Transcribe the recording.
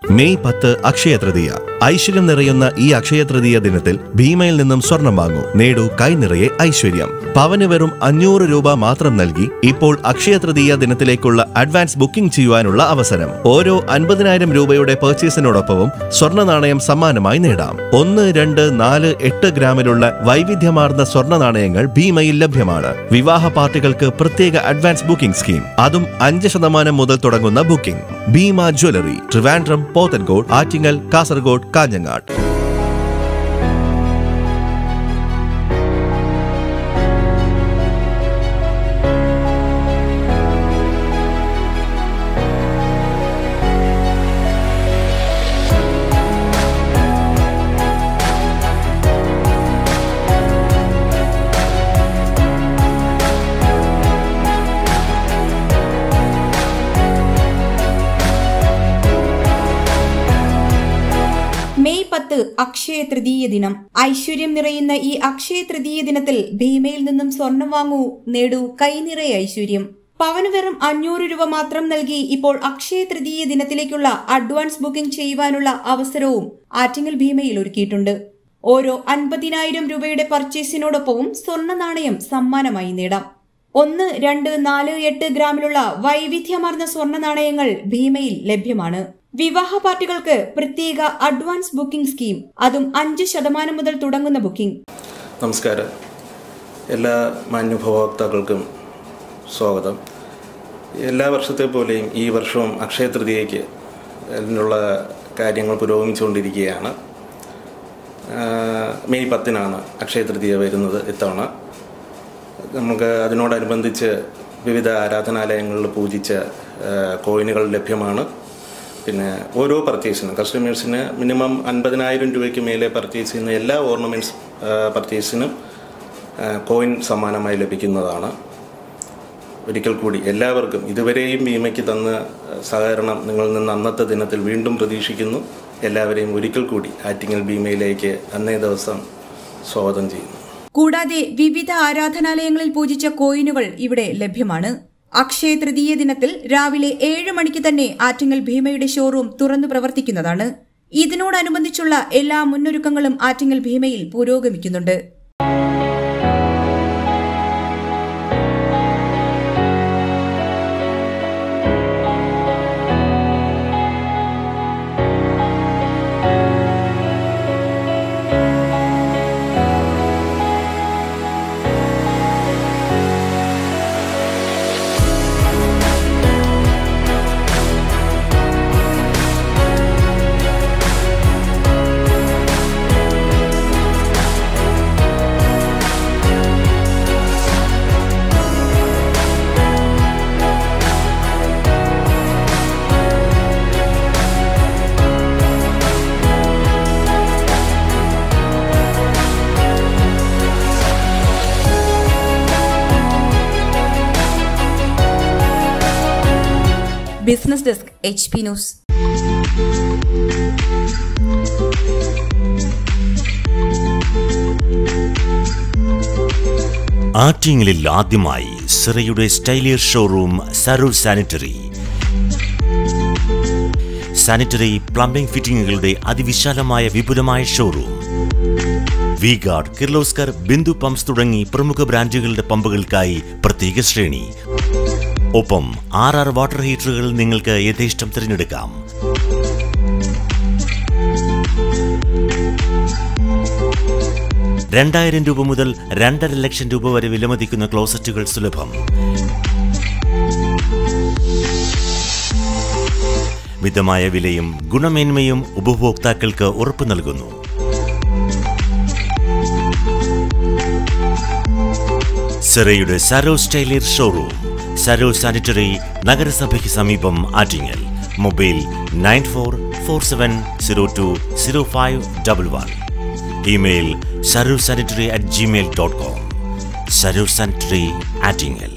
May പത്ത് അക്ഷയ തൃതീയ ഐശ്വര്യം നിറയുന്ന ഈ അക്ഷയ തൃതീയ ദിനത്തിൽ ഭീമയിൽ നിന്നും സ്വർണം വാങ്ങൂ നേടൂ കൈ നിറയെ ഐശ്വര്യം പവന് വെറും അഞ്ഞൂറ് രൂപ മാത്രം നൽകി ഇപ്പോൾ അക്ഷയ തൃതീയ ദിനത്തിലേക്കുള്ള അഡ്വാൻസ് ബുക്കിംഗ് ചെയ്യുവാനുള്ള അവസരം ഓരോ അൻപതിനായിരം രൂപയുടെ പർച്ചേസിനോടൊപ്പവും സ്വർണ്ണ നാണയം സമ്മാനമായി നേടാം ഒന്ന് രണ്ട് നാല് എട്ട് ഗ്രാമിലുള്ള വൈവിധ്യമാർന്ന സ്വർണ്ണ നാണയങ്ങൾ ഭീമയിൽ ലഭ്യമാണ് വിവാഹ പാർട്ടികൾക്ക് പ്രത്യേക അഡ്വാൻസ് ബുക്കിംഗ് സ്കീം അതും അഞ്ച് ശതമാനം മുതൽ തുടങ്ങുന്ന booking Bhima jewellery Trivandrum Pothencode Attingal Kasaragod Kanhangad May പത്ത് അക്ഷയ തൃതീയ ദിനം ഐശ്വര്യം നിറയുന്ന ഈ അക്ഷയ തൃതീയ ദിനത്തിൽ ഭീമയിൽ നിന്നും സ്വർണം വാങ്ങൂ നേടൂ കൈനിറയ ഐശ്വര്യം പവന് വെറും അഞ്ഞൂറ് രൂപ മാത്രം നൽകി ഇപ്പോൾ അക്ഷയ തൃതീയ ദിനത്തിലേക്കുള്ള അഡ്വാൻസ് ബുക്കിംഗ് ചെയ്യുവാനുള്ള അവസരവും ആറ്റിങ്ങൽ ഭീമയിൽ ഒരുക്കിയിട്ടുണ്ട് ഓരോ അൻപതിനായിരം രൂപയുടെ പർച്ചേസിനോടൊപ്പവും സ്വർണ്ണ നാണയം സമ്മാനമായി നേടാം ഒന്ന് രണ്ട് നാല് എട്ട് ഗ്രാമിലുള്ള വൈവിധ്യമാർന്ന സ്വർണ്ണ നാണയങ്ങൾ ഭീമയിൽ ലഭ്യമാണ് വിവാഹ പാർട്ടികൾക്ക് പ്രത്യേക അഡ്വാൻസ് ബുക്കിംഗ് സ്കീം അതും അഞ്ച് ശതമാനം മുതൽ തുടങ്ങുന്ന ബുക്കിംഗ് നമസ്കാരം എല്ലാ മാന്യഭോക്താക്കൾക്കും സ്വാഗതം എല്ലാ വർഷത്തെ പോലെയും ഈ വർഷവും അക്ഷയ തൃതീയയ്ക്ക് അതിനുള്ള കാര്യങ്ങൾ പുരോഗമിച്ചുകൊണ്ടിരിക്കുകയാണ് ആ, മെയ് പത്തിനാണ് അക്ഷയ തൃതീയ വരുന്നത് ഇത്തവണ നമുക്ക് അതിനോടനുബന്ധിച്ച് വിവിധ ആരാധനാലയങ്ങളിൽ പൂജിച്ച ആ, കോയിനുകൾ ലഭ്യമാണ് പിന്നെ ഓരോ പർച്ചേസിനും കസ്റ്റമേഴ്സിന് മിനിമം അൻപതിനായിരം രൂപയ്ക്ക് മേലെ പർച്ചേസ് ചെയ്യുന്ന എല്ലാ ഓർണമെൻറ്റ്സ് പർച്ചേസിനും ആ, കോയിൻ സമ്മാനമായി ലഭിക്കുന്നതാണ് ഒരിക്കൽ കൂടി എല്ലാവർക്കും ഇതുവരെയും ഭീമയ്ക്ക് തന്ന സഹകരണം നിങ്ങളിൽ നിന്ന് അന്നത്തെ ദിനത്തിൽ വീണ്ടും പ്രതീക്ഷിക്കുന്നു എല്ലാവരെയും ഒരിക്കൽ കൂടി ആറ്റിങ്ങൽ ഭീമയിലേക്ക് അന്നേ ദിവസം സ്വാഗതം ചെയ്യുന്നു കൂടാതെ വിവിധ ആരാധനാലയങ്ങളിൽ പൂജിച്ച കോയിനുകൾ ഇവിടെ ലഭ്യമാണ് അക്ഷയ തൃതീയ ദിനത്തിൽ രാവിലെ ഏഴ് മണിക്ക് തന്നെ ആറ്റിങ്ങൽ ഭീമയുടെ ഷോറൂം തുറന്നു പ്രവർത്തിക്കുന്നതാണ് ഇതിനോടനുബന്ധിച്ചുള്ള എല്ലാ മുന്നൊരുക്കങ്ങളും ആറ്റിങ്ങൽ ഭീമയിൽ പുരോഗമിക്കുന്നുണ്ട് business desk H P news ആറ്റിങ്ങലിൽ ആദ്യമായി സിറയുടെ സ്റ്റൈലിയർ ഷോറൂം സരൂർ സാനിറ്ററി സാനിറ്ററി പ്ലംബിംഗ് ഫിറ്റിംഗുകളുടെ അതിവിശാലമായ വിപുലമായ showroom V guard Kirloskar Bindu pumps തുടങ്ങി പ്രമുഖ ബ്രാൻഡുകളുടെ പമ്പുകൾക്കായി പ്രത്യേക ശ്രേണി ഒപ്പം ആർ ആർ വാട്ടർ ഹീറ്ററുകൾ നിങ്ങൾക്ക് യഥേഷ്ടം തിരഞ്ഞെടുക്കാം രണ്ടായിരം രൂപ മുതൽ രണ്ടര ലക്ഷം രൂപ വരെ വിലമതിക്കുന്ന ക്ലോസറ്റുകൾ സുലഭം മിതമായ വിലയും ഗുണമേന്മയും ഉപഭോക്താക്കൾക്ക് ഉറപ്പു നൽകുന്നു സിറയുടെ സരോ സ്റ്റൈലിയർ ഷോറൂം സരോ സാനിറ്ററി നഗരസഭയ്ക്ക് സമീപം Attingal mobile nine four four seven zero two zero five double one email Saro sanitary at Gmail dot com Saro sanitary Attingal